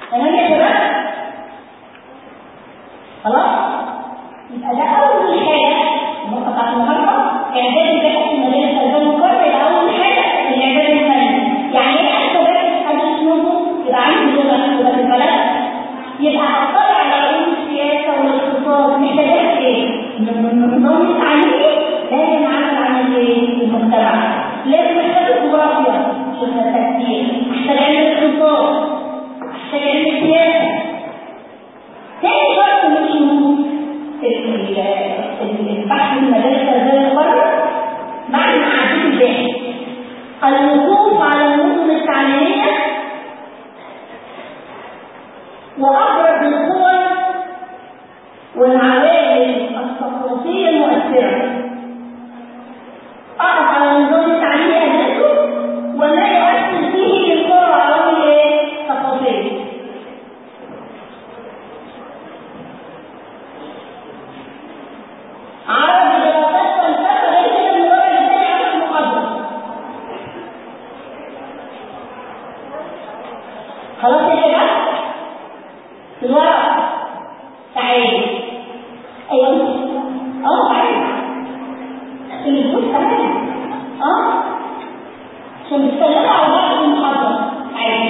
تمام يا شباب خلاص يبقى ده اول حاجه النقطه بتاعت النهارده اعداد الجهاز المدارس التربيه المقرره يبقى اول حاجه الاعداد الفني يعني ايه حتى بدرس حدث نظم يبقى عندي لغه لغه البلد يبقى اطلع على علوم السياسه والاقتصاد محتاجات ايه؟ من النظام التعليمي لازم اعمل عن المجتمع لازم احتاج الجغرافيا شفنا التفكير احتاج علم الاقتصاد احتاج علم السياسه تاني شرط من شروط البحث المدارس التربيه القرار بعد ما عديت الباحث الوقوف على النظم التعليميه وابرز القوى والعوامل الثقافيه المؤثره اقف على النظام التعليمي ادرسه وما يؤثر فيه من قوى وعوامل ايه؟ ثقافيه عرض دراسات فلسفه غير كده من ورا الثاني على المقدم خلاص يا شباب الورق تعالي ايوه اه تعالي الفلوس كمان اه عشان بتتكلموا على بعض في المحاضره تعالي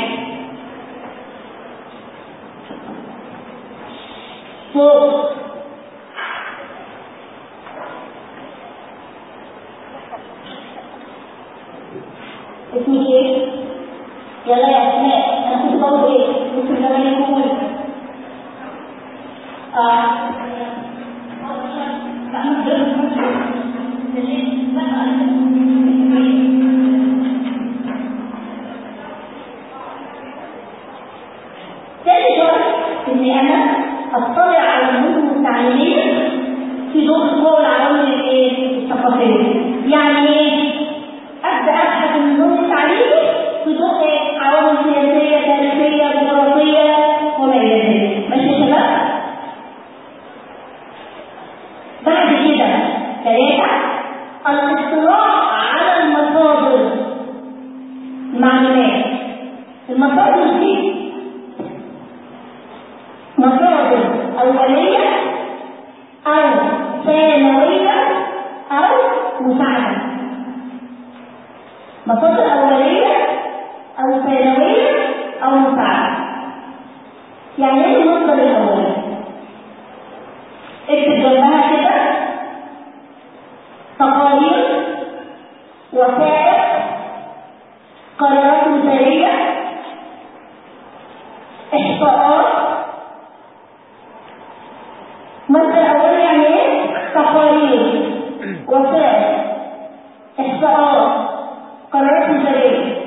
فوق اسمك ايه؟ يلا يا اسماء انا كنت بقول ايه؟ كنت زمان يقول اه تاني شرط اني انا اطلع على النظم التعليميه في ضوء القوى العوامل الايه؟ الثقافيه يعني ايه؟ ابدا ابحث النظام التعليمي في ضوء ايه؟ عوامل سياسيه تاريخيه جغرافيه وما الى ذلك ماشي يا شباب؟ بعد كده ثلاثه الاطلاع على المصادر المعلومات المصادر دي مصادر أولية أو ثانوية أو مساعدة مصادر أولية أو ثانوية أو مساعدة يعني ايه المصدر الأولي؟ اكتب جنبها كده تقارير وثائق قرارات وزارية إحصاءات مصدر أولي يعني إيه؟ تقارير وثائق إحصاءات قرارات وزارية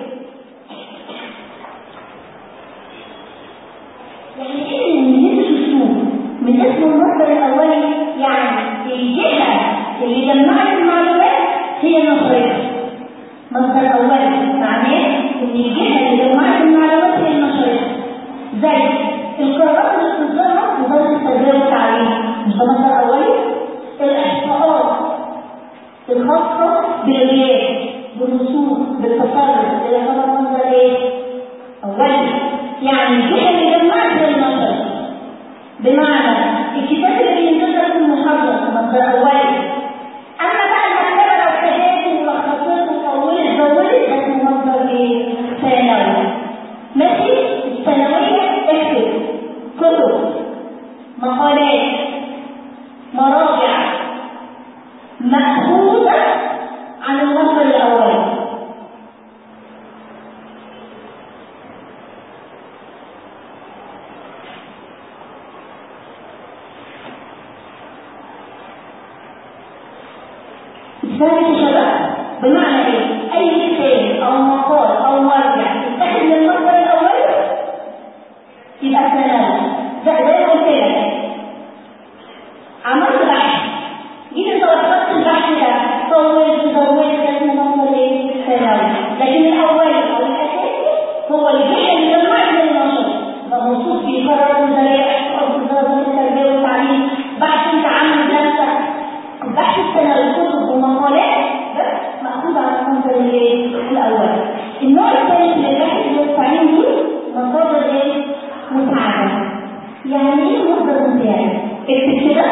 يعني ايه من الاسلوب من اسم المصدر الاولي يعني الجهه اللي جمعت المعلومات هي نشرتها مصدر اولي معناه ان الجهه اللي جمعت المعلومات هي نشرتها زي القرارات اللي بتصدرها وزاره التربيه والتعليم مش ده مصدر اولي الاحصاءات الخاصه بالغياب بالرسوم بالتصرف اللي يعتبر مصدر ايه؟ اولي يعني الجهه اللي جمعت هي النشر بمعنى الكتاب اللي بينتشر في المحاضره مصدر اولي اما بقى المكتبه لو كتبته ولخصته وطولت زودت ده اسمه مصدر ايه؟ ثانوي ماشي الثانويه اكتب كتب مقالات مراجع مأخوذة عن المصدر الأولي فاهم يا شباب؟ بمعنى ايه؟ أي كتاب أو مقال أو مرجع يتاخد من المصدر الأولي يبقى ثانوي زي زي ما قلت لك عملت بحث جيت انت وصلت البحث ده طولت زودت ده اسمه مصدر ايه؟ ثانوي لكن الأولي أو الأساسي هو الجهة اللي جمعت من النشر يبقى موصوف في قرارات وزارية إحصاء وزارة التربية والتعليم بحث انت عامل بنفسك البحث السنوي كتب ومقالات بس مأخوذ على المصدر الايه؟ الأول. النوع الثاني من البحث اللي هو التعليم دي مصادر ايه؟ مساعد اكتب كده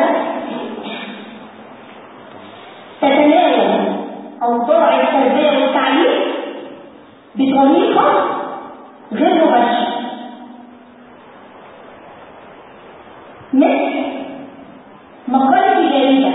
تتناول أوضاع التربية والتعليم بطريقة غير مباشرة مثل مقالة جريدة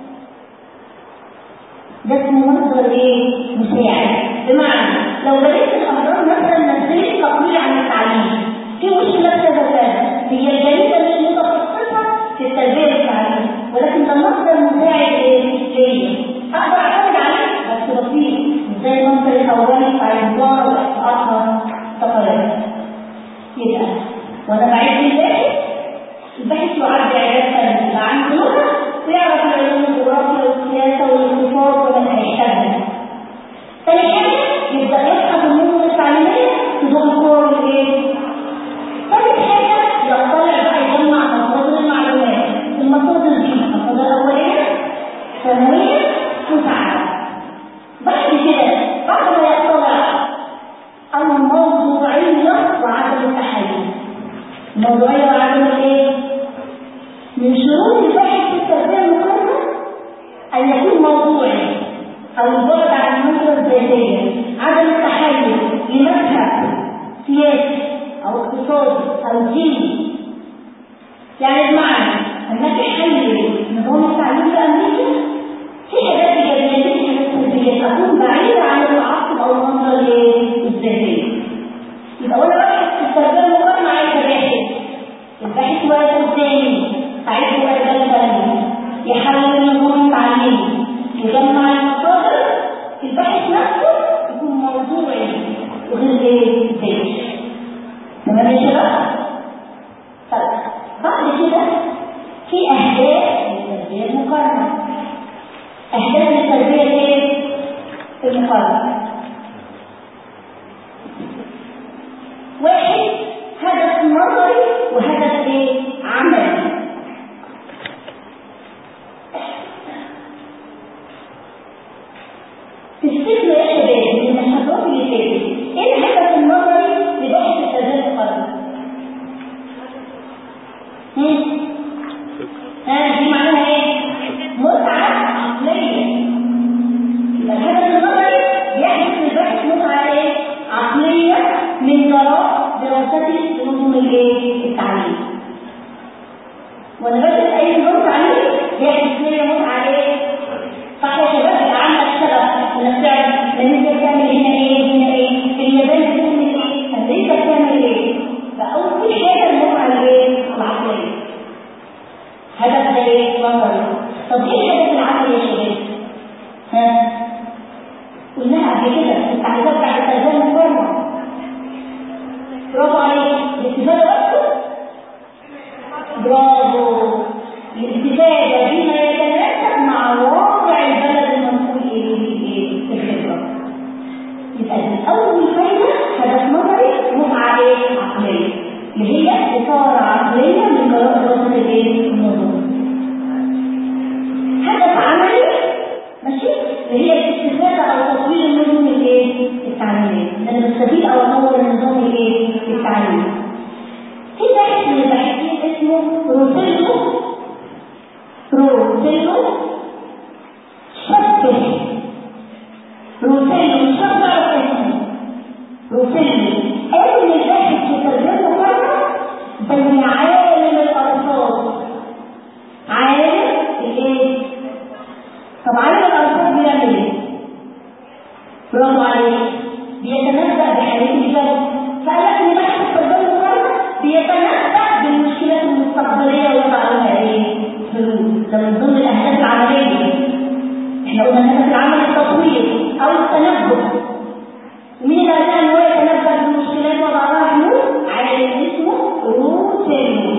ده اسمه مصدر ايه؟ مساعد بمعنى لو بدأت الأمراض مثلا نزلت تقرير عن التعليم في مشكلة كذا كذا هي الجريدة مش متخصصة في التربية والتعليم ولكن ده مصدر مساعد ايه؟ ليا أقدر أعتمد عليه بس بسيط زي المصدر الأولي بتاع الوزارة وإحصاءاتها تقارير يبقى وأنا بعيد الباحث الباحث يعد عيادات فنية يبقى عنده لغة ويعرف العلوم الجغرافيا والسياسة والاقتصاد وما هيشتغل تاني حاجة يبدأ يبحث النظم التعليمية في ضوء الصور والايه؟ ثالث حاجة يطلع بقى يجمع مصادر المعلومات المصادر دي مصادر أولية ثانوية مساعدة بعد كده بعد ما يطلع الموضوعية وعدم التحيز الموضوعية وعدم الايه؟ من شروط البحث في التربية المقارنة أن يكون موضوعي أو البعد عن النظرة الذاتية عدم التحيز لمذهب سياسي أو اقتصادي أو ديني يعني بمعنى أنك حلل نظام التعليم في أمريكا في حاجات إيجابية في حاجات سلبية أكون بعيدة عن التعصب أو النظرة الذاتية يبقى وأنا ببحث في التربية المقارنة عايزة باحث الباحث واقف قدامي عايز واقف ثانية يحلل النظام التعليمي يجمع المصادر الباحث نفسه يكون موضوعي وغير ايه ذاتي تمام يا شباب؟ طيب بعد كده في اهداف للتربيه المقارنه اهداف للتربيه ايه؟ المقارنه واحد هدف نظري وهدف ايه؟ عملي تفتكروا يا شباب من المحاضرات اللي فاتت ايه الهدف النظري لبحث التربيه المقارنه؟ ها دي معناها ايه؟ متعه عقليه يبقى الهدف النظري يحدث للبحث متعه ايه؟ عقليه من وراء دراستي لنظم الايه؟ التعليم وانا بدرس اي نظام تعليمي يحدث لي متعه ايه؟ صح يا شباب يبقى عندك شغف انك تعرف امريكا بتعمل هنا ايه هنا ايه اليابان بتعمل ايه امريكا بتعمل ايه فاول حاجه المتعه الايه العقليه هدف ده ايه نظري طب ايه الهدف العملي يا شباب ها قلناها قبل كده التعريفات بتاعت التربيه المقارنه برافو عليك الاستفاده بس برافو الاستفاده بما يتناسب مع واقع البلد المنقول اليه الخبره يبقى دي اول فايده هدف نظري متعه ايه عقليه اللي هي اثاره عقليه من وراء دراسه الايه النظم هدف عملي ماشي اللي هي الاستفاده او تطوير النظم الايه التعليميه ان انا بستفيد او اطور النظام الايه التعليمي في باحث من الباحثين اسمه روسيلو روسيلو شبه روسيلو شبه اسمه روسيلو قال ان الباحث في تربيه المقارنه زي عالم الارصاد عالم الايه؟ طب عالم الارصاد بيعمل ايه؟ برافو عليك بيتنبأ بحالات الجو فقال لك ان بحث التربيه المقارنه بيتنبأ بالمشكلات المستقبليه ويضع لها ايه؟ حلول ده من ضمن الاهداف العمليه احنا قلنا الهدف العملي التطوير او التنبؤ ومين اللي قال ان هو يتنبأ بالمشكلات ويضع لها حلول؟ عالم اسمه روتيلو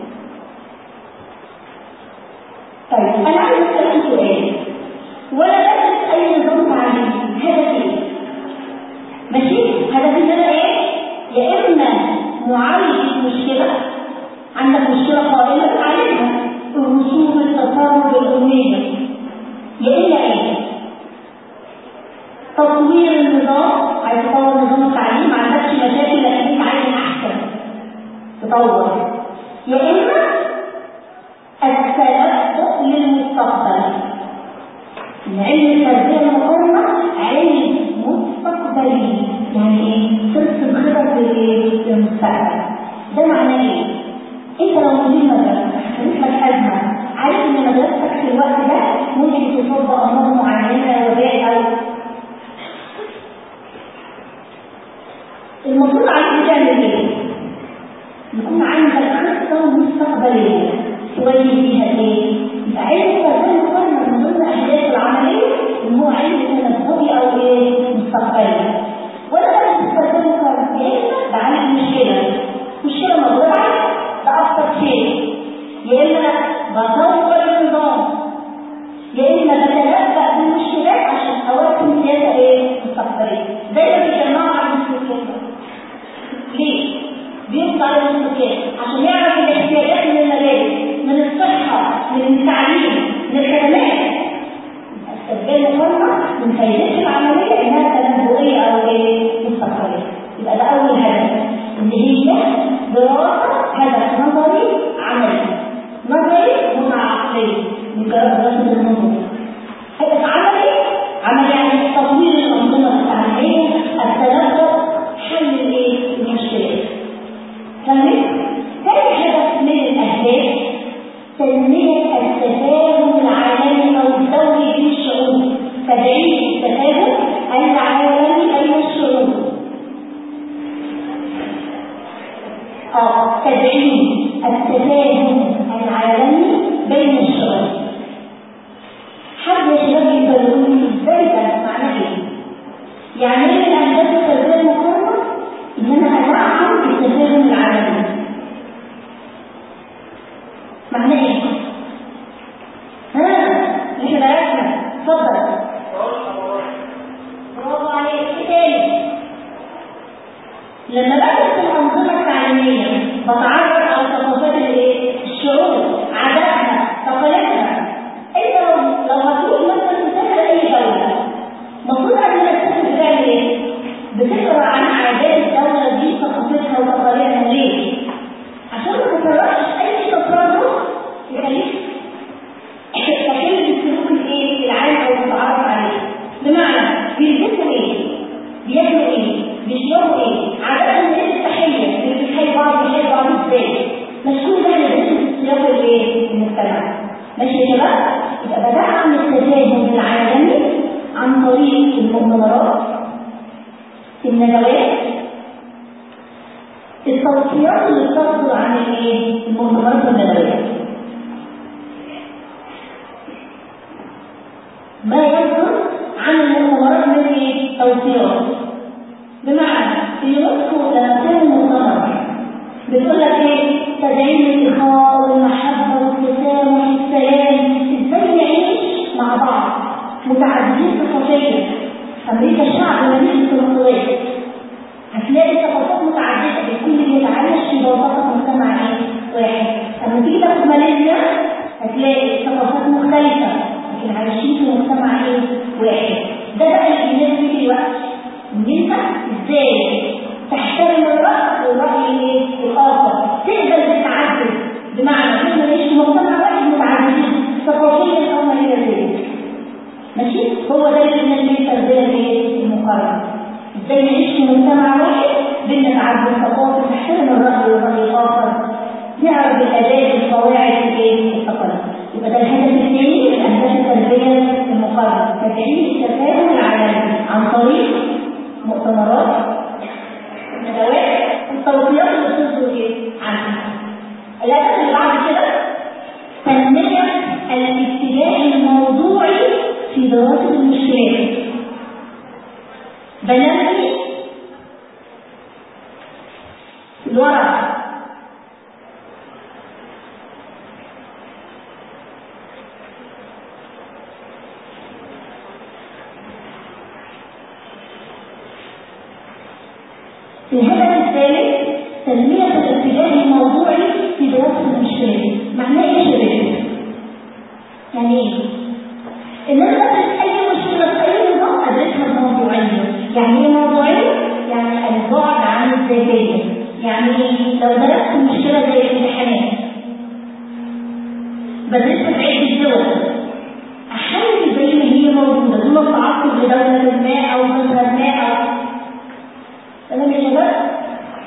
طيب انا عايز اسالك سؤال ولا بدرس اي نظام تعليمي هدفي ايه؟ ماشي هدفي ان انا ايه يا اما معالجه مشكله عندك مشكله قائمه تعالجها الرسوم التصرف الاميه يا اما ايه تطوير النظام عايز تطور نظام التعليم ما عندكش مشاكل لكن انت عايز احسن تطور يا اما للايه؟ للمستقبل ده معناه ايه؟ انت لو مدير مدرسه حصلت لك ازمه عارف ان مدرستك في الوقت ده ممكن تصاب بامراض معينه وباء او المفروض عليك تعمل ايه؟ يكون عندك خطه مستقبليه تواجه بيها ايه؟ يبقى علم التربيه المقارنه من ضمن اهداف العمليه ان هو علم تنبؤي او ايه؟ مستقبلي. وانا بدرس التربيه المقارنه يا اما بعالج مشكله مشكله موجوده عليك ده ابسط شيء يا اما بطور النظام يا اما بتنبأ بالمشكلات عشان اوقف سياسه ايه؟ مستقبليه. دايما بيجمعوا على المشكلات. ليه؟ بيقضي على المسلوكات عشان يعرف الاحتياجات من المدارس من الصحة من التعليم من الخدمات التربية المقارنة من فايدتها العملية إنها تنبؤية أو إيه مستقبلية يبقى ده أول هدف إن هي دراسة هدف نظري عملي نظري متعة عقلية مجرد دراسة النظر هدف عملي عملي يعني تطوير الأنظمة التعليمية التنبؤ حل الايه المشكلات فاهمين ثاني هدف من الاهداف تنميه التفاهم العالمي او الدولي بين الشعوب تدعيم التفاهم العالمي بين الشعوب اه تدعيم التفاهم العالمي بين الشعوب حد يا شباب يقدر يقول لي ازاي ده معناه ايه يعني ايه من اهداف التربيه المقارنه ان انا ادعم التفاهم العالمي معناه ايه ها احنا درسنا اتفضل برافو عليك ايه تاني لما بدرس الانظمه التعليميه بتعرف على ثقافات الايه الشعوب عاداتها تقاليدها انت لو لو هتروح مثلا تسافر اي دوله المفروض قبل ما تسافر بتعمل ايه؟ بتقرا عن عادات الدوله دي ثقافتها وتقاليدها ليه؟ عشان ما تكررش اي تصرف يخليك تقل السلوك الايه؟ العام او المتعارف عليه. بمعنى بيلبسوا ايه؟ بياكلوا ايه؟ بيشربوا ايه؟ عاداتهم ايه التحيه؟ بيتحيوا بعض بيحيوا بعض ازاي؟ مش كل ده هيدرسه في سياق الايه؟ المجتمع. ماشي يا شباب؟ يبقى بدعم التفاهم العالمي عن طريق المؤتمرات الندوات التوصيات اللي بتصدر عن الايه؟ المؤتمرات والندوات ما يصدر عن المؤتمرات من ايه؟ توصيات بمعنى اليونسكو لما كان المؤتمر بتقول لك ايه؟ تدعيم الاخاء والمحبه والتسامح والسلام ازاي نعيش مع بعض متعددين ثقافيا امريكا الشعب مليء بالثقافات هتلاقي ثقافات متعدده الكل بيتعايش في بساطه مجتمع ايه؟ واحد لما تيجي تاخد ماليزيا هتلاقي ثقافات مختلفه لكن عايشين في مجتمع ايه؟ واحد ده بقى اللي الناس في الوقت ان انت ازاي تحترم الراي والراي ايه؟ الاخر تقبل بالتعدد بمعنى احنا نعيش في مجتمع واحد متعددين ثقافيا او ما الى ذلك ماشي هو ده اللي بنسميه التربيه الايه المقارنه ازاي نعيش في مجتمع واحد بنتعدد ثقافه نحترم الراي والراي الاخر نعرف الاداب القواعد الايه الثقافه يبقى ده الهدف الثاني من اهداف التربيه المقارنه تدعيم التفاهم العالمي عن طريق مؤتمرات ندوات والتوصيات اللي بتصدر ايه عنها الهدف اللي بعد كده تنميه الاتجاه الموضوعي في دراسة المشكلات بنمي الورق الهدف الثالث تنمية الاتجاه الموضوعي في دراسة المشكلات معناه ايه يا شباب؟ يعني ايه؟ ان انا بدرس اي مشكله في اي نظام ادرسها بموضوعيه يعني ايه موضوعيه يعني البعد عن الذاتيه يعني لو درست مشكله زي الامتحانات بدرسها في عده دول احاول زي ما هي موجوده دون التعصب لدوله ما او مذهب ما او تمام يا شباب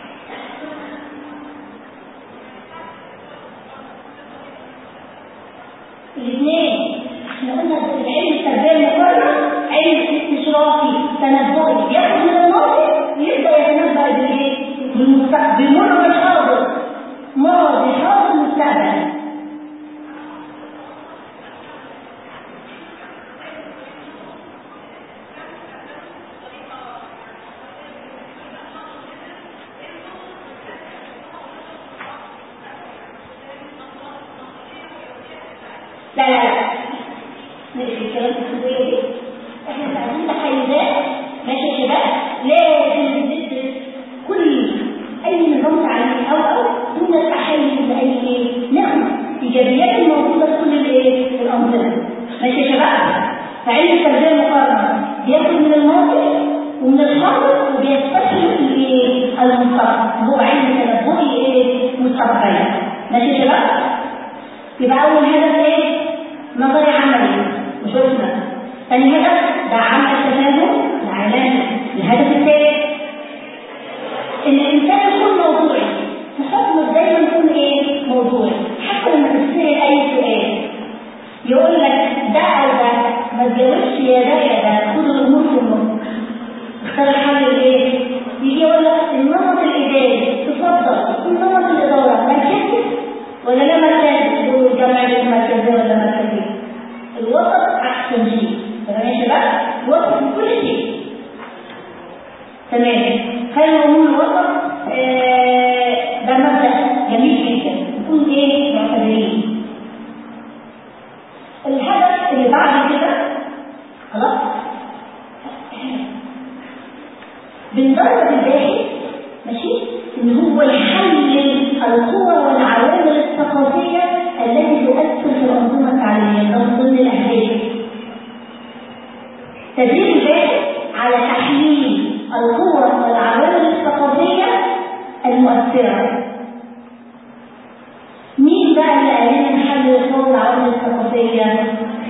لا لا لا نقفل الكلام الكتبية دي احنا عايزين تحيزات ماشي يا شباب لازم ندرس كل اي نظام تعليمي او او دون التحيز لاي ايه ناخد ايجابيات الموجوده في كل الايه الانظمه ماشي يا شباب فعلم التربيه المقارنه بياخد من الماضي ومن الحاضر وبيستشرف الايه المستقبل هو علم تنبؤي ايه مستقبلي ماشي يا شباب يبقى اول هدف ايه نظري عملي وشفنا ثاني هدف دعم التفاهم العلامي الهدف الثالث ان الانسان يكون موضوعي تحكمه دايما يكون ايه موضوعي حتى لما تسال اي سؤال يقول لك ده او ده ما تجاوبش يا ده يا ده خد الامور في النص اختار الحل الايه يجي يقول لك النمط الاداري تفضل النمط الاداره مركزي ولا لا مركزي دول جمع مركزي ولا مركزي الوسط احسن شيء تمام يا شباب وسط في كل شيء تمام خلينا نقول الوسط آه ده مبدا جميل جدا نكون ايه معتدلين الهدف اللي بعد كده خلاص بندرب الباحث ماشي ان هو يحلل القوى والعوامل الثقافيه التي تؤثر في الانظمه التعليميه ده من ضمن الاهداف تدريب الباحث على تحليل القوى والعوامل الثقافيه المؤثره مين بقى اللي قال لنا نحلل القوى والعوامل الثقافيه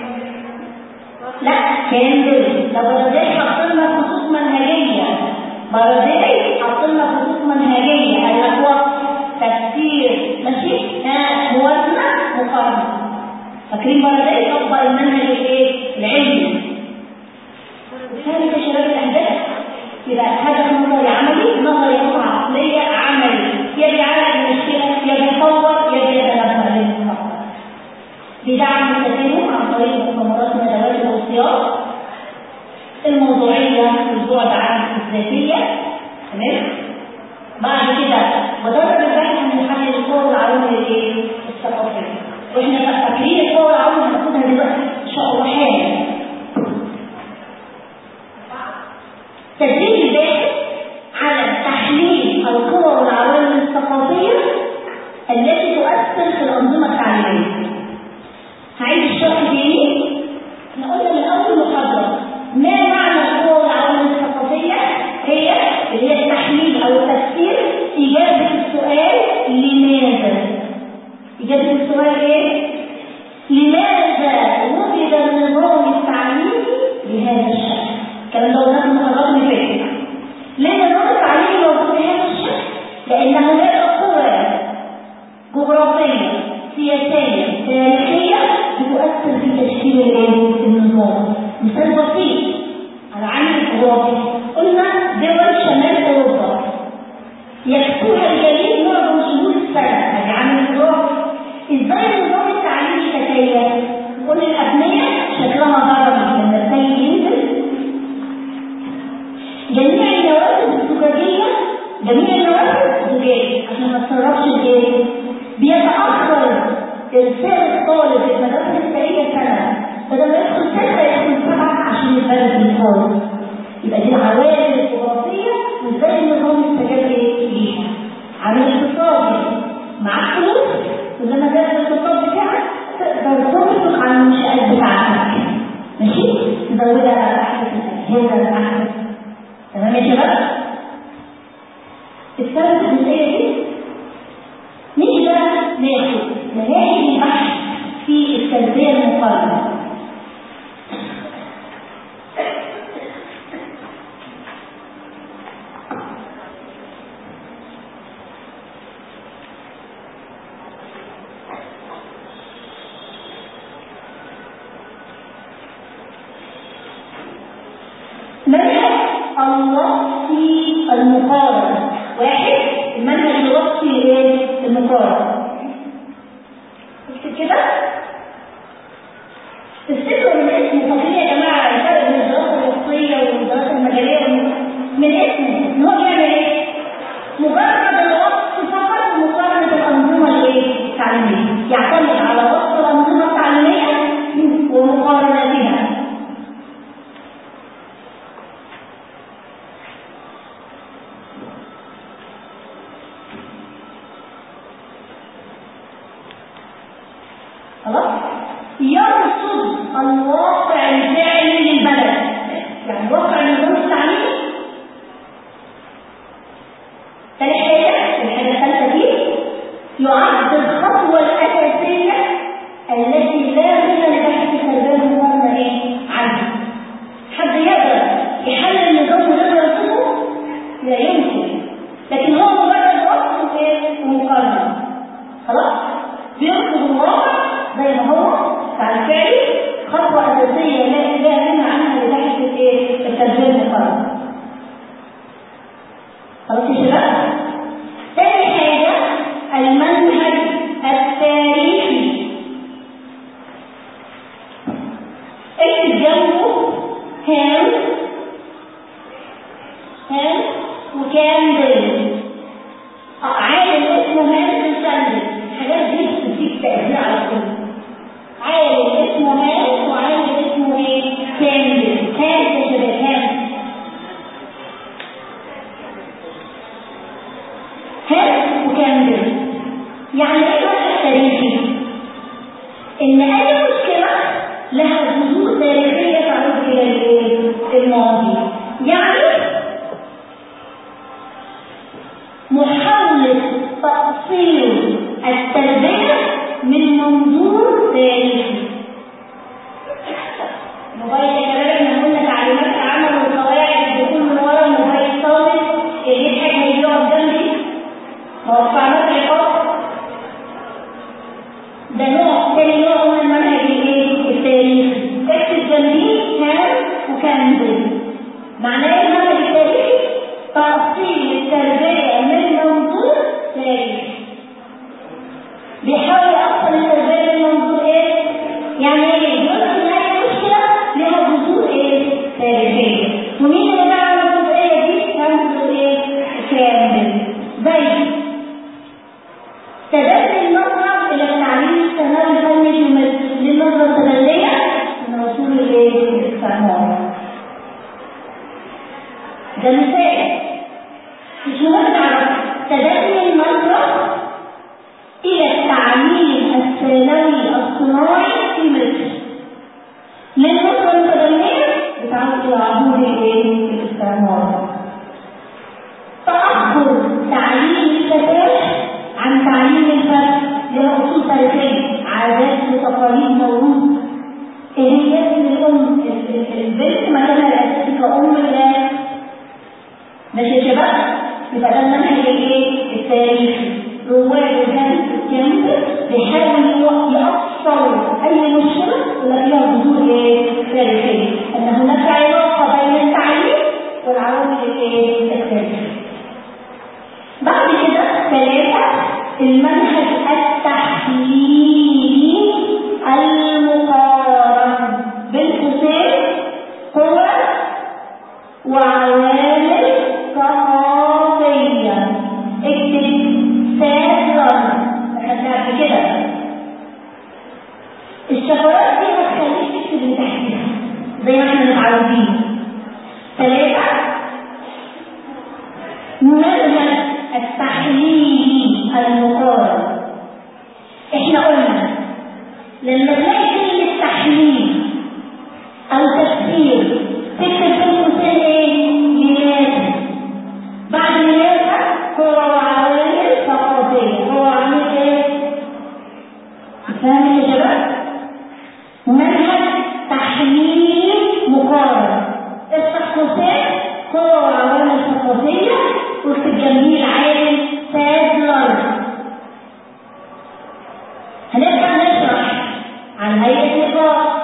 لا كامل ده برديه حط لنا خطوط منهجيه برديه حط لنا خطوط منهجيه قال لك وقت تفسير ماشي ها موازنه مقارنه فاكرين برديه طبق المنهج الايه العلمي ثالث يا شباب الاهداف يبقى هدف نظري عملي نظري خطوه عقليه عملي يا بيعالج المشكله يا بيطور يا بيتنبه للمستقبل بدعم التفاهم عن طريق مؤتمرات ندوات الاوصياء الموضوعيه والبعد عن الذاتيه تمام بعد كده بدرب البحث عن محلل القوى والعوامل الايه الثقافيه واحنا فاكرين القوى والعوامل هناخدها دلوقتي ان شاء الله حالا تدريب الباحث على تحليل القوى والعوامل الثقافيه التي تؤثر في الانظمه التعليميه هعيد الشرح تاني احنا قلنا من اول محاضره ما معنى القوى والعوامل الثقافيه هي اللي هي التحليل او التفسير اجابه السؤال لماذا اجابه السؤال ايه لماذا وجد النظام التعليمي بهذا الشكل الكلام ده قلناه في المحاضرات اللي فاتت ليه النظام التعليمي موجود بهذا الشكل لان هناك قوى جغرافيه سياسيه تاريخيه بتؤثر في تشكيل النظام مثال بسيط على عامل الجغرافي قلنا دول شمال اوروبا يكفوها الجليد معظم شهور السنه هذه عامل الجغرافي ازاي النظام التعليمي تكيف كل الابنيه شكلها هرمي لما السيد ينزل جميع النوافذ الزجاجيه جميع النوافذ زجاج عشان ما تسربش الايه بيتاخر ارسال الطالب المدرسه الابتدائيه سنه بدل ما يدخل سته يدخل سبعه عشان يتبرد من خالص يبقى دي العوامل الجغرافيه وازاي النظام استجاب ليها عامل اقتصادي معاك فلوس ولما تاخد الاقتصاد بتاعك تقدر تنفق على المنشآت بتاعتك ماشي تزودها على احدث الاجهزه الاحدث تمام يا شباب الثالث الجزئيه دي نيجي بقى ناخد مناهج البحث في التربيه المقارنه منهج الوصفي المقارنه واحد المنهج الوصفي ايه المقارنه اكتب كده تفتكروا من اسمه فاكرين يا جماعه الفرق بين الدراسه الوصفيه والدراسه المجاليه من اسمه ان هو بيعمل ايه؟ مجرد الوصف فقط ومقارنه الانظمه الايه؟ التعليميه يعتمد على وصف الانظمه التعليميه الواقع الفعلي للبلد يعني واقع النظام التعليمي ثاني حاجة الحاجة الثالثة دي يعد الخطوة الأساسية التي لا غنى لبحث التربية المقارنة إيه؟ عنها. حد يقدر يحلل النظام ويقدر يرسمه؟ لا يمكن. لكن هو مجرد وصف إيه؟ ومقارنة. خلاص؟ بيرصد الواقع زي ما هو تعريف فعلي خطوة أساسية لا لا غنى عنها لبحث الإيه؟ التربية المقارنة. خلاص يا شباب؟ تاني حاجة المنهج التاريخي اكتب جنبه هام هام وكاندل عالم اسمه هام وكاندل الحاجات دي بتديك تأثير على طول عالم اسمه هام وعالم اسمه ايه؟ كاندل هام يا شباب هام هام وكاندل يعني ايه منهج تاريخي؟ ان اي مشكله لها جذور تاريخيه تعود الى الايه؟ الماضي يعني محاوله تأصيل التربيه من منظور تاريخي موبايل يا شباب احنا قلنا تعليمات العمل والقواعد بتكون من ورا الموبايل صامت اللي يضحك هيقعد جنبي موقعات العقاب ده نوع تاني نوع من المنهج الايه؟ التاريخي اكتب جنبيه هام وكاندل معناه ايه المنهج التاريخي؟ تأصيل التربية من منظور تاريخي بيحاول يأصل التربية من منظور ايه؟ يعني ايه؟ بيقول لك ان اي مشكلة لها جذور ايه؟ تاريخية ومين اللي بقى الجزئية دي؟ كاندل ايه؟ كامل زي تبادل النظرة إلى التعليم الثانوي الفني في مصر للنظرة التبادلية من رسول الله الاستعمار. ده مثال مش مهم تعرف تبادل النظرة إلى التعليم الثانوي الصناعي في مصر للنظرة التبادلية بتعود إلى عبور الإيه؟ الاستعمار. تأخر تعليم الفتاة عن تعليم الفرد له اصول تاريخيه عادات وتقاليد موروث اللي هي ان الام البنت مكانها الاساسي كأم لا ماشي يا شباب يبقى ده المنهج الايه التاريخي رواد وجانب الجانب بيحاول يأصل اي مشكله ولا فيها جذور ايه تاريخيه ان هناك علاقه بين التعليم والعوامل الايه التاريخيه بعد كده ثلاثة المنهج التحليلي المقارن بين قوسين قوى وعوامل ثقافية اكتب سادرا اخدناها قبل كده الشفرات دي ما تخليش تكتب اللي تحتيها زي ما احنا متعودين ثلاثة منهج التحليلي المقارن احنا قلنا لما تلاقي كلمة تحليل أو تفسير تكتب بين قوسين ايه؟ لماذا؟ بعد لماذا هو وعوامل ثقافية هو عامل ايه؟ فاهم يا شباب؟ منهج تحليلي مقارن افتح قوسين قوة وعوامل ثقافية واكتب جنبيه العالم سادلر هنبدأ نشرح عن هيئة نقاط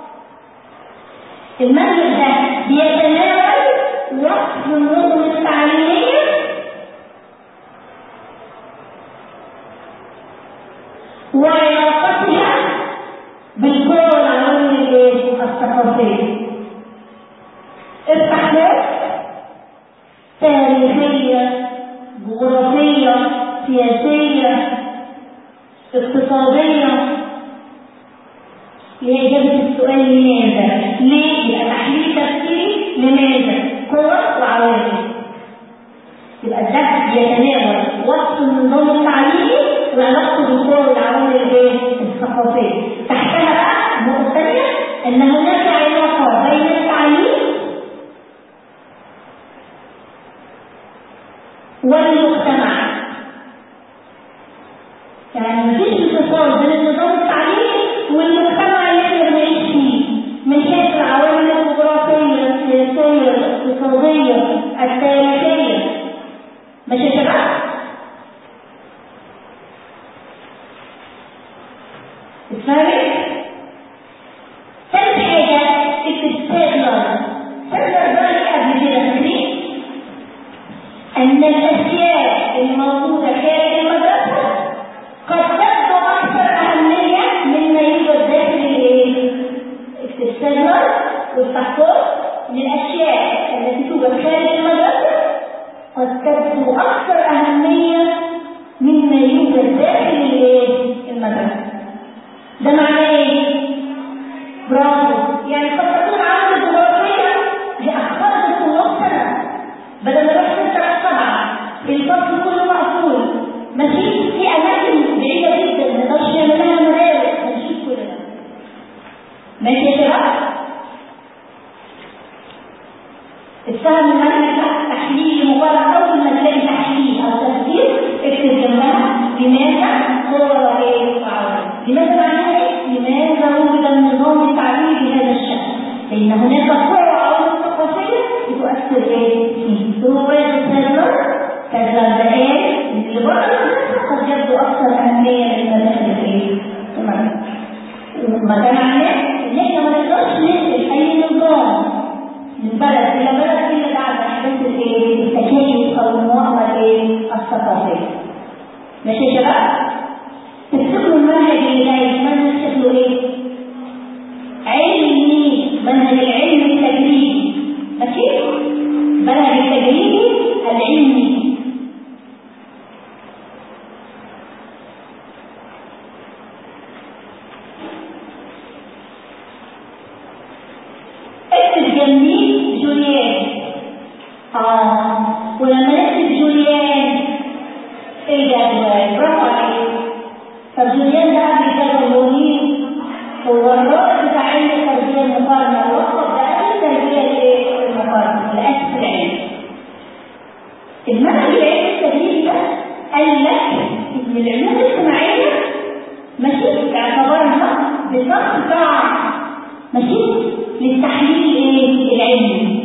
المنهج ده بيتناول وصف النظم التعليمية وعلاقتها بالقوى والعوامل الثقافية افتح نفس تاريخية جغرافية سياسية اقتصادية لإجابة السؤال لماذا؟ ليه؟ يبقى تحليل تفسيري لماذا؟ قوى وعوامل يبقى ده بيتناول وصف النظام التعليمي وعلاقته بالقوى والعوامل الايه؟ الثقافية تحتها بقى النقطة الثانية ان هناك علاقه بين التعليم والمجتمع يعني مفيش انفصال بين النظام التعليمي والمجتمع اللي احنا بنعيش فيه من حيث العوامل الجغرافيه السياسيه الاقتصاديه التاريخيه ماشي يا شباب؟ اتفهمت؟ ثالث حاجه التستاجر تقدر بقى قبل كده فاكرين؟ أن الأشياء الموجودة خارج المدرسة قد تبدو أكثر أهمية مما يوجد داخل الإيه؟ السيرفر والتحقيق للأشياء التي توجد خارج المدرسة قد تبدو أكثر أهمية مما يوجد داخل الإيه؟ المدرسة. ده معناه إيه؟ برافو يعني قد تكون عامل جغرافية هي أخطاء الطلاب سنة بدل ما نروح ستة أو سبعة الفصل كله مقفول ماشي في أماكن بعيدة جدا ما نقدرش نعمل لها مدارس هنشوف كل ده ماشي يا شباب؟ السهم المنهج ده تحليل مجرد أول ما تلاقي تحليل أو تفسير اكتب جنبها لماذا صور إيه وعوامل لماذا معناها إيه؟ لماذا وجد النظام التعليمي بهذا الشكل؟ لأن هناك صور وعوامل ثقافية بتؤثر إيه؟ فيه رواية السيرفر كالزرقاء اللي بره المدرسة قد يبدو أكثر أهمية من المدرسة إيه؟ المدرسة ما ده معناه إن إحنا ما نقدرش ننقل أي نظام من بلد إلى بلد إلا بعد أحداث الإيه؟ التكيف أو المواءمة الإيه؟ الثقافية. ماشي يا شباب؟ تفتكروا المنهج اللي جاي المنهج شكله إيه؟ علمي منهج العلم التجريبي ماشي؟ منهج التجريبي العلمي اكتب جنبيه جوليان اه ولما نكتب جوليان ايه ده برافو عليك طب جوليان ده قبل هو مين؟ هو الرائد بتاع علم التربيه المقارنه الوسط ده قبل التربيه الايه؟ المقارنه الاسس العلمي المنهج العلمي التدريبي ده قال لك ان العلوم الاجتماعيه ماشي اعتبرها بتخضع ماشي للتحليل ايه العلمي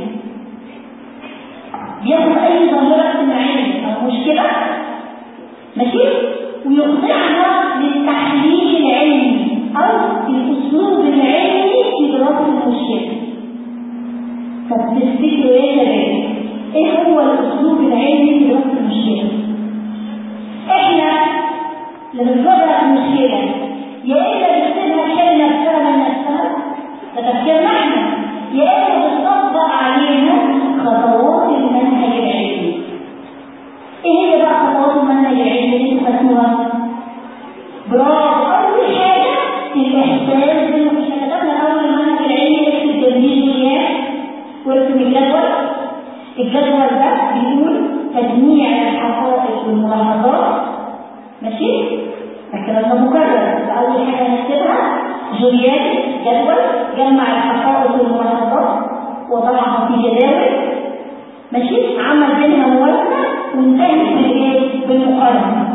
بياخد اي ظاهره اجتماعيه او مشكله ماشي ويخضعها للتحليل العلمي او الاسلوب العلمي في دراسه المشكله طب تفتكروا ايه يا شباب ايه هو الاسلوب العلمي في دراسه المشكله احنا لما بنواجه المشكله يا اما بنسيبها كلمه بسبب نفسها ده تفكيرنا احنا يا اما بنطبق عليها خطوات المنهج العلمي ايه هي بقى خطوات المنهج العلمي اللي انتوا خدتوها برافو اول حاجه الاحساس بالمشكله كتبنا اول المنهج العلمي اكتب جنبيه جوليان وارسم الجدول الجدول ده بيقول تجميع الحقائق والملاحظات ماشي الكلام ده مكرر فاول حاجه نكتبها جوليان جدول جمع الحقائق والملاحظات وضعها في جداول ماشي عمل بينها موازنه وانتهت بالايه بالمقارنه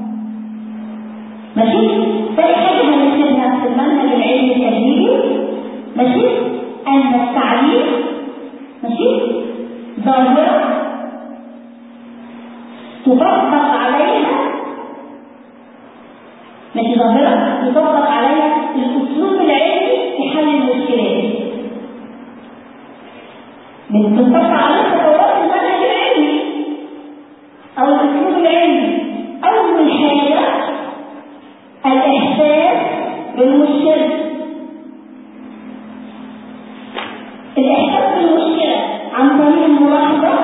ماشي ثاني حاجه هنكتبها في المنهج العلمي التجريبي ماشي ان التعليم ماشي ظاهره تطبق عليها ماشي ظاهرة يطبق عليها الأسلوب العلمي في حل المشكلات. من تطبق عليها خطوات المنهج العلمي أو الأسلوب العلمي. أول حاجة الإحساس بالمشكلة. الإحساس بالمشكلة عن طريق الملاحظة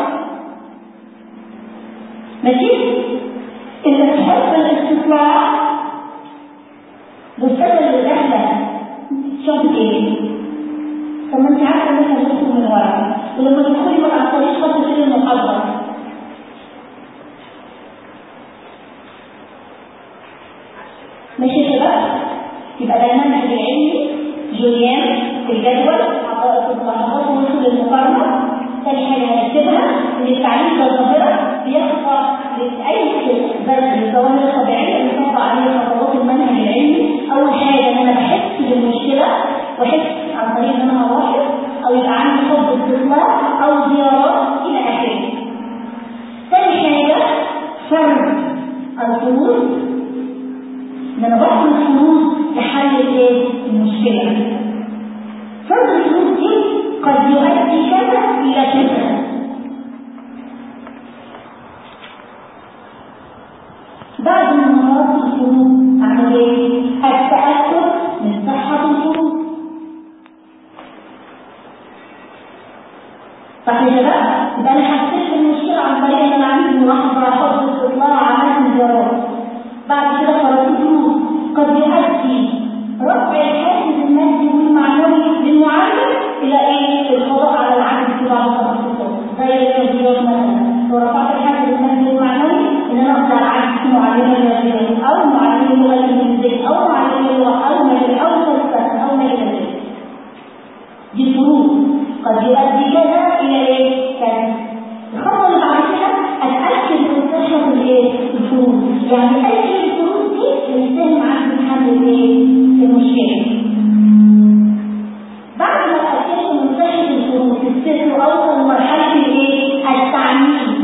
ماشي؟ الإحساس بالاستطلاع والسنة اللي داخلة شنطة ايه؟ طب ما انت عارفة ان احنا بندخل من ورا ولما تدخلي ما تعطليش خط سير المحاضرة ماشي يا شباب؟ يبقى ده المنهج العلمي جوليان في الجدول في ملاحظات ونصل المقارنة ثاني حاجة هنكتبها إن التعليم كظاهرة بيخضع لأي زي الظواهر الطبيعية اللي بتخضع عليها خطوات المنهج العلمي أول حاجة إن أنا بحس بالمشكلة وأحس عن طريق إن أنا ألاحظ أو يبقى عندي حب استطلاع أو زيارات إلى آخره. ثاني حاجة فرض الفروض ان انا بفرض فروض لحل الايه؟ المشكله. فرض الفروض دي قد يؤدي كذا الى كذا. بعد ما مرات الفروض اعمل ايه؟ التاكد من صحه الفروض. صح يا شباب؟ يبقى انا حسيت بالمشكله عن طريق ان انا عملت ملاحظه حفظ استطلاع عملت زيارات. بعد كده قرارات فلوس قد يؤدي رفع الحافز المادي والمعنوي للمعلم الى ايه؟ القضاء على العجز في بعض التخصصات زي الرياضيات مثلا لو رفعت الحافز المادي والمعنوي ان انا اقضي على العجز في معلمي الرياضيات او معلمي اللغه الانجليزيه او معلمي اللغه او مجال او فلسفه او ما الى ذلك. دي فروض قد يؤدي كذا الى ايه؟ كذا. الخطوه اللي بعد كده اتاكد من صحه الايه؟ الفروض يعني اي الفروض دي بتساهم عن حل الايه؟ المشكله. بعد ما اتاكدت من صحه الفروض الست اوصل لمرحله الايه؟ التعميم.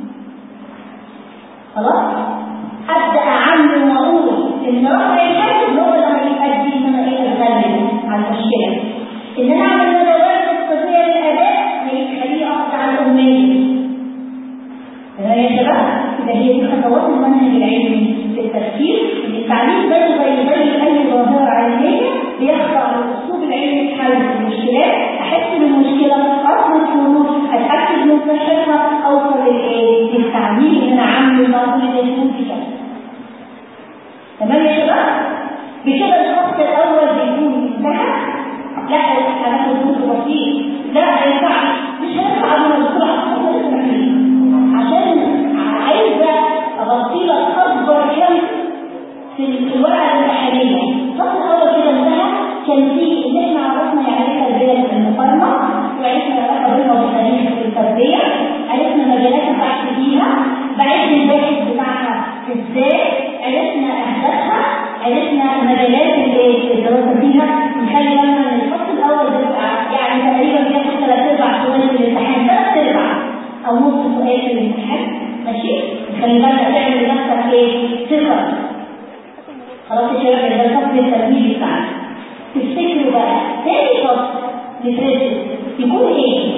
خلاص؟ ابدا اعمم واقول ان رفع الحاجز هو اللي هيؤدي ان انا ايه اتغلب على المشكله. ان انا اعمل ندوات اقتصاديه للاداء هيخليه اقضي على الاميه. تمام يا شباب؟ يبقى هي دي خطوات المنهج العلمي في التفكير ان التعليم زيه زي زي اي ظاهره علميه بيخضع للاسلوب العلمي في حل المشكلات احس بالمشكله افرض فروض اتاكد من صحتها اوصل للايه؟ للتعليم ان انا عامل معقول يكون في كذا. تمام يا شباب؟ بكده الفصل الاول بيكون انتهى لا هناخد جزء بسيط لا ما ينفعش مش هينفع من الدكتور عشان عايزه اغطي لك اكبر كم في الورقه الامتحانيه الفصل الاول كده انتهى كان فيه ان احنا عرفنا يعني ايه تربيه المقارنه وعرفنا العلاقه بينها وبين تاريخ التربيه عرفنا مجالات البحث فيها بعرفنا الباحث بتاعها ازاي عرفنا اهدافها عرفنا مجالات الدراسه فيها نخلي بالنا ان الفصل الاول بيبقى يعني تقريبا بياخد ثلاث ارباع سؤال في الامتحان ثلاث ارباع او نص سؤال في الامتحان ماشي خلي بالك تعمل لنفسك ايه ثقه خلاص يا شباب ده الفصل التمهيدي بتاعنا تفتكروا بقى تاني فصل ندرسه يكون ايه؟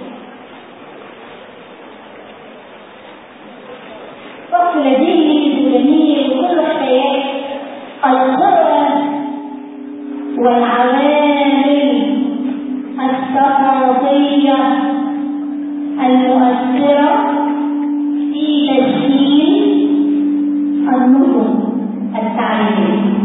فصل لذيذ وجميل وكله حكايات القرى والعوامل الثقافية المؤثرة في تشكيل النظم التعليمية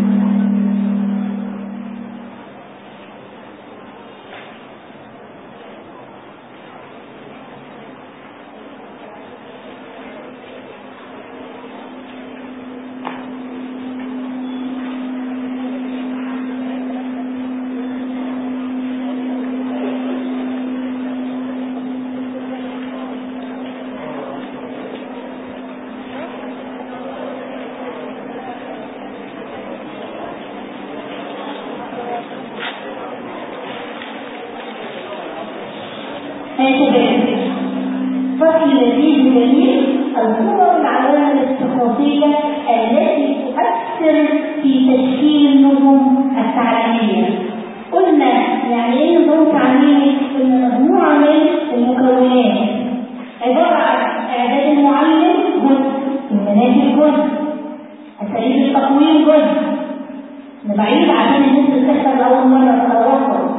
فصل لذيذ جميل الصور العوامل الثقافية التي تؤثر في تشكيل النظم التعليمية. قلنا يعني ايه نظام تعليمي؟ قلنا مجموعة من المكونات عبارة عن إعداد المعلم جزء، المناهج جزء، أساليب التقويم جزء. أنا بعيد عشان الناس بتحصل أول مرة تتوصل.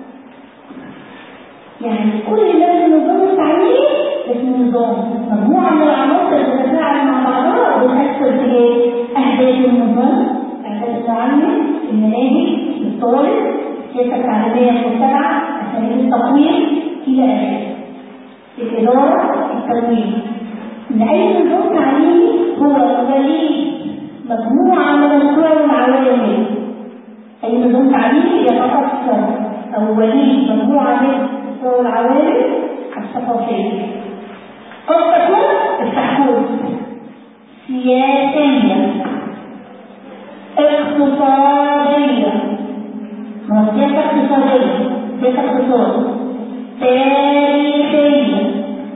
يعني كل ده في النظام التعليمي اسمه نظام مجموعة من العناصر بتتفاعل مع بعضها وبتأثر في ايه؟ أهداف النظام أهداف المعلم المناهج الطالب السياسة التعليمية المتبعة أساليب التقويم إلى آخره الإدارة التمويل إن أي نظام تعليمي هو وليد مجموعة من الصور والعوامل أي نظام تعليمي يتأثر أولين مجموعة من العوامل الثقافية قد تكون التحكم سياسية اقتصادية ما هو سياسة اقتصادية سياسة اقتصاد تاريخية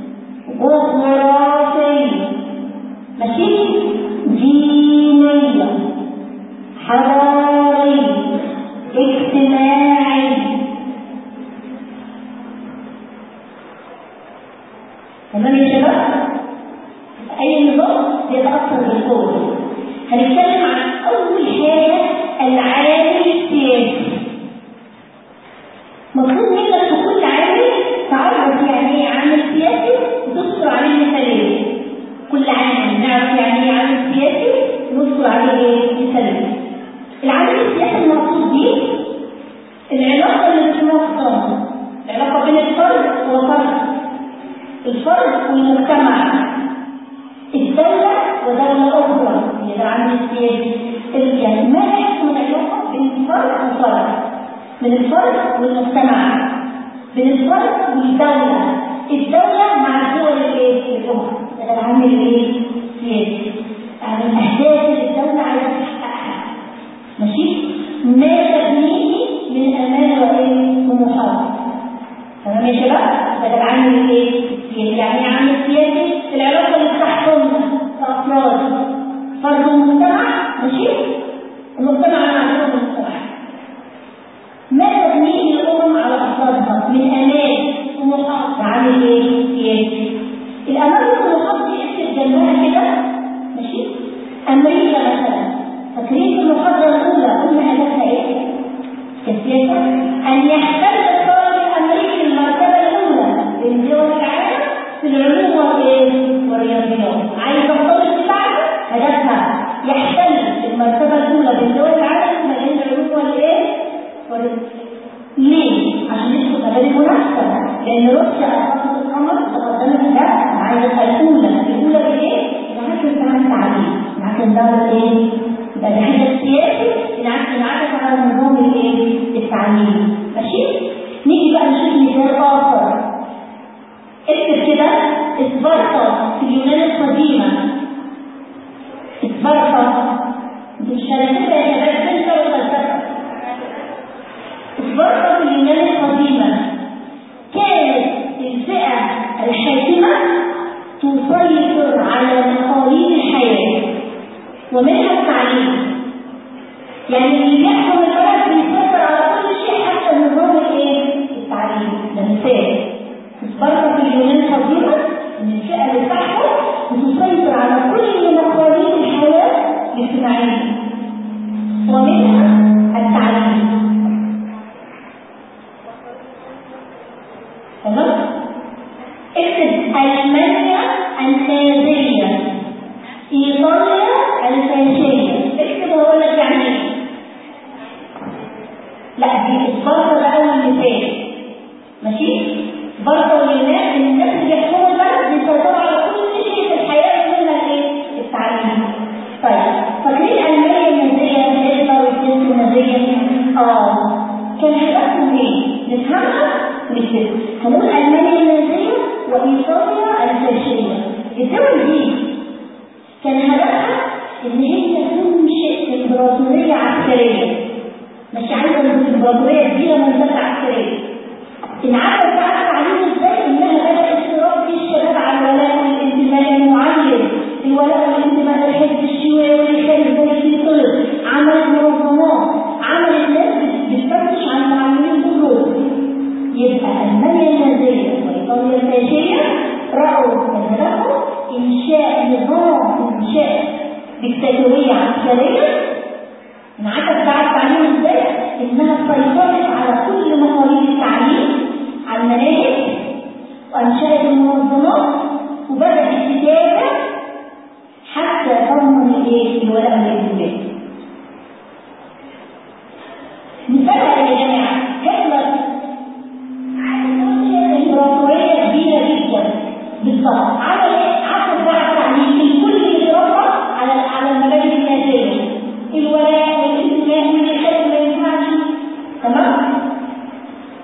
جغرافية ماشي دينية حضارية اجتماعية تمام يا شباب اي نظام بيتاثر بالقوه هنتكلم عن اول حاجه العامل السياسي مطلوب منك في كل عامل تعرف يعني ايه عامل سياسي وتذكر عليه مثالين كل عامل نعرف يعني ايه عامل سياسي ونذكر عليه ايه مثالين العامل السياسي المقصود بيه العلاقه اللي بتنظم العلاقه بين الفرد وفرد الفرد والمجتمع الدولة ودولة أخرى هي ده العامل السياسي يعني ما يحكم العلاقة بين الفرد والفرد من الفرد والمجتمع من الفرد والدولة الدولة مع الدول الايه؟ الأخرى ده العامل الايه؟ السياسي يعني الأهداف اللي الدولة عايزة تحققها ماشي؟ ما تبنيه من أمان وإيه؟ ومحافظة تمام يا شباب؟ ده العامل الايه؟ السياسي يعني ايه عامل سياسي؟ العلاقة اللي بتحكمنا كأفراد فرد المجتمع ماشي؟ المجتمع مع المجتمع ما تبنيه الأمم على أفرادها من أمان ومحافظة عامل ايه؟ سياسي الأمان والمحافظة دي اكتب جنبها كده ماشي؟ أمريكا مثلا فاكرين في المحاضرة الأولى قلنا هدفها ايه؟ كسياسة أن يحتل الطالب الأمريكي المرتبة الأولى بين دول العالم في العلوم والرياضيات عايز الطالب بتاعها هدفها يحتل المرتبة الأولى بين دول العالم ما بين العلوم والإيه؟ ليه؟ عشان يدخل مجال المنافسة لأن روسيا أسقطت القمر تقدمت ده عايزة الأولى الأولى بإيه؟ معاك امتحان التعليم معاك الدولة إيه؟ يبقى ده حاجة سياسي انعكس على النظام الايه؟ التعليمي ماشي؟ نيجي بقى نشوف مثال آخر اكتب كده سبارتا في اليونان القديمة سبارتا انتوا مش هتكتبها يا شباب فين ولا سبارتا في اليونان القديمة كانت الفئة الحاكمة تسيطر على مقاليد الحياة ومنها التعليم يعني اللي بيحكم البلد بيسيطر على كل شيء حتى النظام الايه؟ التعليم ده مثال برضه في اليونان القديمة ان الفئة اللي بتحكم بتسيطر على كل مقاليد الحياة الاجتماعية ومنها التعليم تمام؟ اكتب ألمانيا النازية إيطاليا الفاشية اكتب وأقول لك يعني إيه لا دي برضه ده أول مثال ماشي برضه اليونان الناس اللي بيحكموا البلد بيسيطروا على كل شيء في الحياة منها الإيه؟ التعليم طيب فاكرين ألمانيا النازية هتلر والجنس النازية اه كان هدفهم ايه؟ نفهمها ونكتبها هنقول ألمانيا النازية وإيطاليا الفاشية الدول دي كان هدفها ان هي تنشئ امبراطوريه عسكريه مش عايزه الامبراطوريه كبيره منتجه عسكريه انعكس بقى التعليم ازاي انها بدات تربي الشباب على الولاء والانتماء المعين الولاء والانتماء للحزب الشيوعي والخارج زي في طلب عملت منظمات عملت ناس بتفتش على المعلمين كلهم يبقى المانيا النازيه وايطاليا الفاشيه راوا من هدفهم انشاء نظام انشاء ديكتاتوريه عسكريه انعكس بقى التعليم ازاي؟ انها سيطرت على كل مقاليد التعليم على المناهج وانشأت المنظمات وبدأت الكتابة حتى تضمن الايه؟ الولاء والانتماء. مثال يا جماعة هتلر امبراطورية كبيرة جدا بالضبط عمل ايه؟ عكس بقى التعليم الكل يتربى على على المبادئ النازية الولاء والانتماء والخير ما ينفعش تمام؟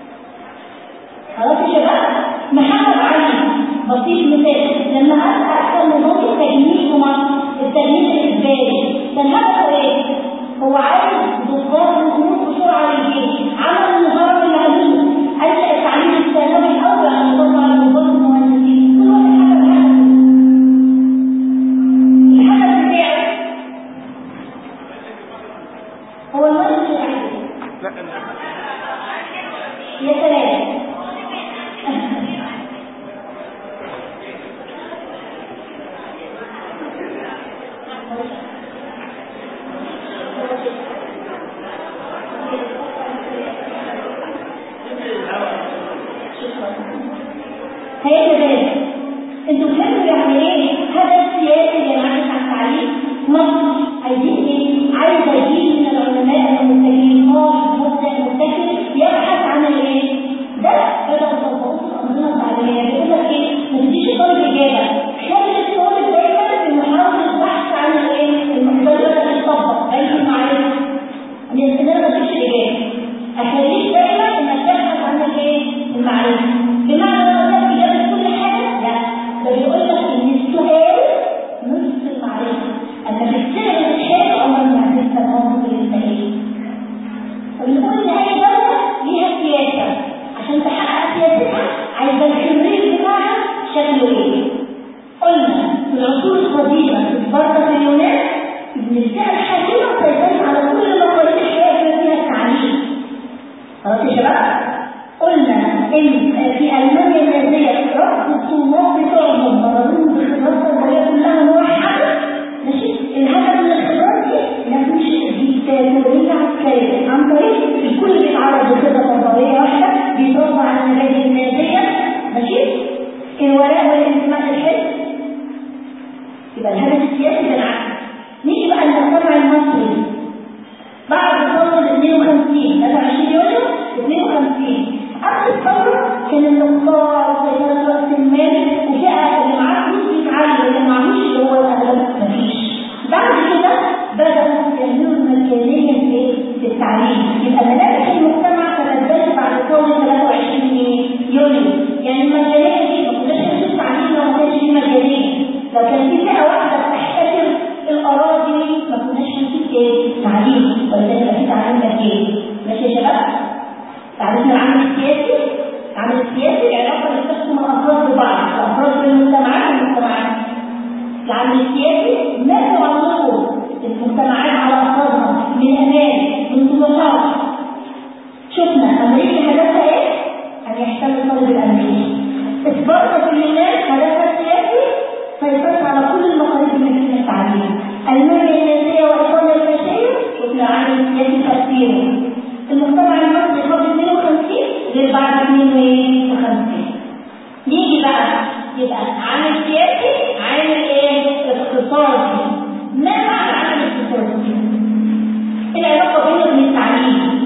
الهدف السياسي بالعكس نيجي بقى المجتمع المصري بعد ثورة 52 23 يوليو 52 قبل الثورة كان الإقطاع وسيطرة رأس المال وفئة اللي معاه فلوس بيتعلم اللي معهوش اللي هو الأغلب مفيش بعد كده بدأوا يعملوا المجانية في في التعليم يبقى ملامح المجتمع تبدلت بعد ثورة 23 يوليو يعني المجانية دي ما كناش نشوف تعليم لو ما كانش فيه مجانية لو كان في فئة واحدة بتحتكر الأراضي ما كناش هنشوف ايه تعليم ولا كان يبقى في تعليم مجاني ماشي يا شباب؟ تعرفنا العمل السياسي العمل السياسي العلاقة اللي بتحكم الأفراد ببعض الأفراد بالمجتمعات والمجتمعات العمل السياسي ما تعلقه المجتمعات على أفرادها من أمان من طموحات شفنا أمريكا هدفها إيه؟ أن يحتل الطالب الأمريكي إسبارتا في اليونان هدفها السياسي سيطرة على كل المقاليد من التعليم ألمانيا النازية وإيطاليا الفاشية شفنا العمل السياسي تأثيره المجتمع المصري قبل 52 غير بعد 52 نيجي بقى يبقى عامل سياسي عامل ايه اقتصادي ما معنى عامل اقتصادي العلاقه بينه وبين التعليم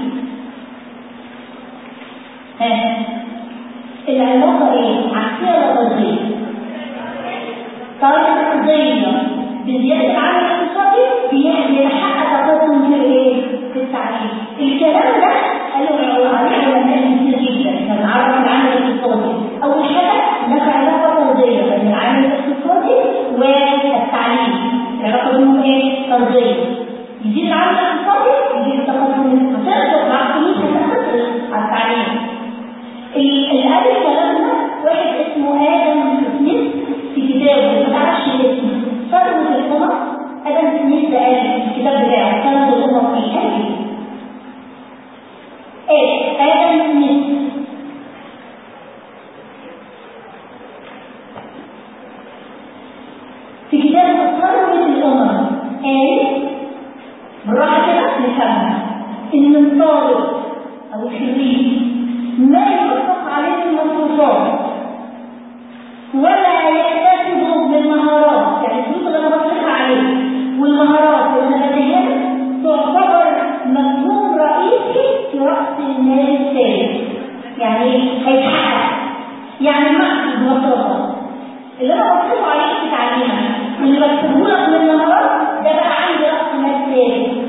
ها العلاقه ايه عكسيه ولا طرديه طرديه بزياده العامل الاقتصادي بيحقق تقدم في ايه في التعليم الكلام ده قالوا عليه علماء كتير جدا هنعرف العامل الاقتصادي اول حاجه هناك علاقه طرديه بين العامل الاقتصادي والتعليم العلاقه بينهم ايه طرديه يزيد العامل الاقتصادي يزيد التقدم هتقدر مع فلوس هتاخد على التعليم اللي قال الكلام ده واحد اسمه ادم سميث في كتابه ما تعرفش اسمه ثروه الامم ادم سميث ده قال في الكتاب بتاعه ثروه الامم في الحديث ايه ادم سميث في كتاب ثروة الأمم قال بالراحة كده نفهمها إن الطالب أو الخريج ما يوفق عليه المصروفات ولا يكتسب من مهارات يعني الفلوس اللي انا بصرفها عليه والمهارات والمبادئ تعتبر مفهوم رئيسي في رأس المال الثالث يعني هيتحقق يعني معنى المصروفات اللي انا بصرفه عليك في تعليمك واللي بكتبه لك من مهارات ده بقى عندي رأس مال ثالث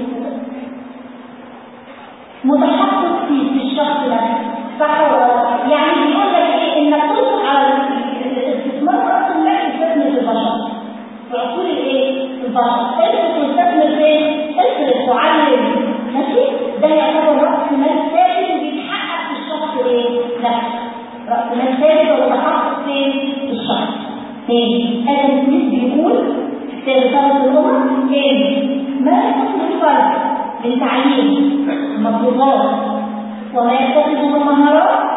متحقق في في الشخص ده صح ولا يعني بيقول لك ايه انك تصبح على الاستثمار راس المال تستثمر في البشر في عقول الايه؟ البشر اصرف وتستثمر فين؟ اصرف وعلم ماشي؟ ده يعتبر راس مال ثابت وبيتحقق في الشخص ايه؟ نفسه راس مال ثابت ومتحقق فين؟ في الشخص تاني ادم سميث بيقول في رسالة الأمم ايه؟ ما يتصل الفرد من تعليم المطلوبات وما يكتسب من مهارات